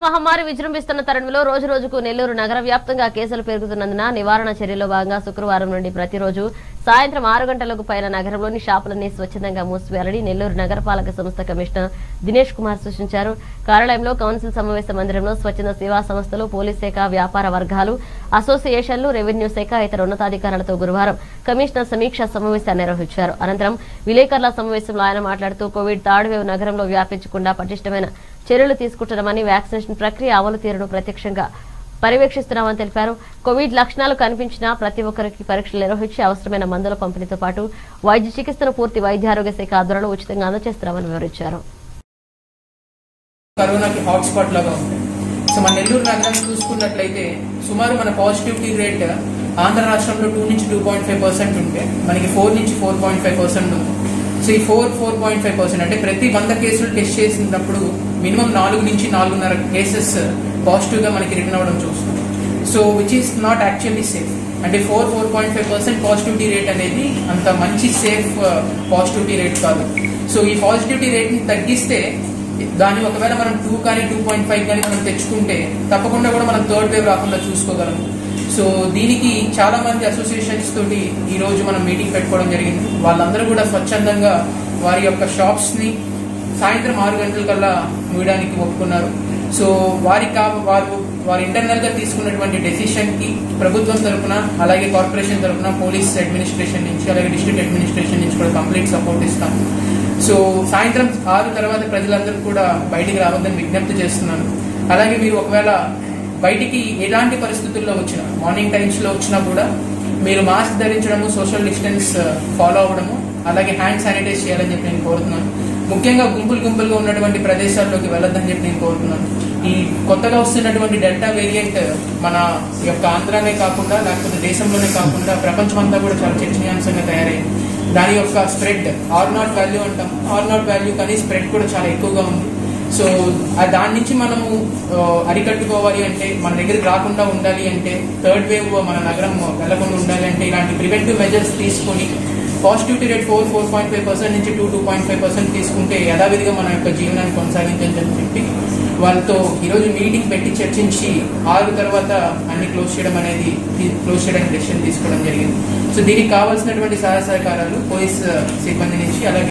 మహమ్మారి విజృంభిస్తున్న తరుణంలో రోజు రోజుకు నెల్లూరు నగర వ్యాప్తంగా కేసులు పెరుగుతున్నందున నివారణ చర్యల్లో భాగంగా శుక్రవారం నుండి ప్రతిరోజు సాయంత్రం ఆరు గంటలకు పైన నగరంలోని షాపులన్నీ స్వచ్ఛందంగా మూసివేయాలని నెల్లూరు నగరపాలక సంస్థ కమిషనర్ దినేష్ కుమార్ సూచించారు కార్యాలయంలో కౌన్సిల్ సమావేశ మందిరంలో స్వచ్ఛంద సేవా సంస్థలు పోలీస్ శాఖ వ్యాపార వర్గాలు అసోసియేషన్లు రెవెన్యూ శాఖ ఇతర ఉన్నతాధికారులతో గురువారం కమిషనర్ సమీక్షా సమావేశాన్ని నిర్వహించారు అనంతరం విలేకరుల సమావేశంలో ఆయన మాట్లాడుతూ కోవిడ్ థర్డ్ వేవ్ నగరంలో వ్యాపించకుండా పటిష్టమైన చర్యలు తీసుకుంటున్నామని వ్యాక్సినేషన్ ప్రక్రియ అమలు తీరును ప్రత్యక్షంగా పర్యవేక్షిస్తున్నామని తెలిపారు కోవిడ్ లక్షణాలు కనిపించినా ప్రతి ఒక్కరికి పరీక్షలు నిర్వహించి అవసరమైన మందుల పంపిణీతో పాటు వైద్య చికిత్సను పూర్తి వైద్య ఆరోగ్య శాఖ ఆధ్వర్యంలో ఉచితంగా అందజేస్తున్నామని వివరించారు కరోనాకి హాట్స్పాట్ లాగా ఉంది సో మన నెల్లూరు నగరం చూసుకున్నట్లయితే సుమారు మన పాజిటివిటీ రేట్ ఆంధ్ర రాష్ట్రంలో టూ నుంచి టూ పాయింట్ ఫైవ్ పర్సెంట్ ఉంటే మనకి ఫోర్ నుంచి ఫోర్ పాయింట్ ఫైవ్ పర్సెంట్ ఉంది సో ఈ four four point five percent అంటే ప్రతి వంద కేసులు టెస్ట్ చేసినప్పుడు మినిమం నాలుగు నుంచి నాలుగున్నర కేసెస్ పాజిటివ్ గా మనకి రిటర్న్ అవ్వడం చూస్తాం so which is not actually safe అంటే four four point five percent positivity rate అనేది అంత మంచి సేఫ్ పాజిటివిటీ రేట్ కాదు సో ఈ పాజిటివిటీ రేట్ని తగ్గిస్తే దాన్ని ఒకవేళ మనం టూ కానీ టూ పాయింట్ ఫైవ్ కానీ మనం తెచ్చుకుంటే తప్పకుండా కూడా మనం థర్డ్ వేవ్ రాకుండా చూసుకోగలం సో దీనికి చాలా మంది అసోసియేషన్స్ తోటి ఈ రోజు మనం మీటింగ్ పెట్టుకోవడం జరిగింది వాళ్ళందరూ కూడా స్వచ్ఛందంగా వారి యొక్క షాప్స్ ని సాయంత్రం ఆరు గంటల కల్లా మూయడానికి ఒప్పుకున్నారు సో వారి కా వారు వారు ఇంటర్నల్ గా తీసుకున్నటువంటి డెసిషన్ కి ప్రభుత్వం తరపున అలాగే కార్పొరేషన్ తరపున పోలీస్ అడ్మినిస్ట్రేషన్ నుంచి అలాగే డిస్ట్రిక్ట్ అడ్మినిస్ట్రేషన్ నుంచి కూడా కంప్లీట్ సపోర్ట్ ఇస్తాం సో సాయంత్రం ఆరు తర్వాత ప్రజలందరూ కూడా బయటికి రావద్దని విజ్ఞప్తి చేస్తున్నాను అలాగే మీరు ఒకవేళ బయటికి ఎలాంటి పరిస్థితుల్లో వచ్చినా మార్నింగ్ టైమ్స్ లో వచ్చినా కూడా మీరు మాస్క్ ధరించడము సోషల్ డిస్టెన్స్ ఫాలో అవ్వడము అలాగే హ్యాండ్ శానిటైజ్ చేయాలని చెప్పి నేను కోరుతున్నాను ముఖ్యంగా గుంపులు గుంపులుగా ఉన్నటువంటి ప్రదేశాల్లోకి వెళ్ళొద్దని చెప్పి నేను కోరుతున్నాను ఈ కొత్తగా వస్తున్నటువంటి డెల్టా వేరియంట్ మన యొక్క ఆంధ్రానే కాకుండా లేకపోతే దేశంలోనే కాకుండా ప్రపంచమంతా కూడా చాలా చర్చనీయాంశంగా తయారైంది దాని యొక్క స్ప్రెడ్ ఆర్ నాట్ వాల్యూ అంటాం ఆర్ నాట్ వాల్యూ కానీ స్ప్రెడ్ కూడా చాలా ఎక్కువగా ఉంది సో ఆ దాని నుంచి మనము ఆ, అరికట్టుకోవాలి అంటే మన దగ్గరికి రాకుండా ఉండాలి అంటే థర్డ్ వేవ్ మన నగరం వెళ్లకుండా ఉండాలి అంటే ఇలాంటి ప్రివెంటివ్ మెజర్స్ తీసుకొని positivity rate four four point five percent నుంచి two two point five percent తీసుకుంటే యథావిధిగా మన యొక్క జీవనాన్ని కొనసాగించని చెప్పి వాళ్ళతో ఈరోజు మీటింగ్ పెట్టి చర్చించి ఆరు తర్వాత అన్ని క్లోజ్ చేయడం అనేది క్లోజ్ చేయడానికి డెసిషన్ తీసుకోవడం జరిగింది సో దీనికి కావాల్సినటువంటి సహాయ సహకారాలు పోలీస్ సిబ్బంది నుంచి అలాగే